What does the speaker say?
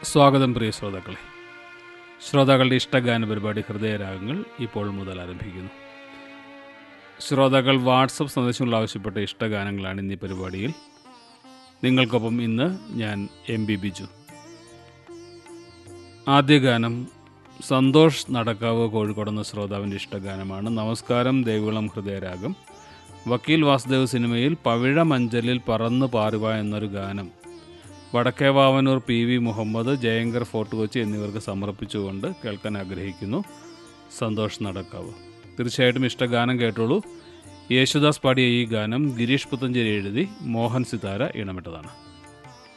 സ്വാഗതം പ്രിയ ശ്രോതാക്കളെ ശ്രോതാക്കളുടെ ഇഷ്ടഗാന പരിപാടി ഹൃദയരാഗങ്ങൾ ഇപ്പോൾ മുതൽ ആരംഭിക്കുന്നു ശ്രോതാക്കൾ വാട്സപ്പ് സന്ദേശങ്ങൾ ആവശ്യപ്പെട്ട ഇഷ്ടഗാനങ്ങളാണ് ഇന്നീ പരിപാടിയിൽ നിങ്ങൾക്കൊപ്പം ഇന്ന് ഞാൻ എം ബി ബിജു ആദ്യ ഗാനം സന്തോഷ് നടക്കാവ് കോഴിക്കോട് എന്ന ശ്രോതാവിൻ്റെ ഇഷ്ടഗാനമാണ് നമസ്കാരം ദേവികുളം ഹൃദയരാഗം വക്കീൽ വാസുദേവ് സിനിമയിൽ പവിഴ മഞ്ചലിൽ പറന്ന് പാറുക എന്നൊരു ഗാനം Vadakkevavanur P V Muhammad Jayankar Fort Kochi എന്നിവർക്ക് സമർപ്പിച്ചുകൊണ്ട് കേൾക്കാൻ ആഗ്രഹിക്കുന്നു സന്തോഷ് നടക്കാവ് തീർച്ചയായിട്ടും ഇഷ്ടഗാനം കേട്ടോളൂ യേശുദാസ് പാടിയ ഈ ഗാനം ഗിരീഷ് പുത്തഞ്ചേരി എഴുതി മോഹൻ സിതാര ഇണമിട്ടതാണ്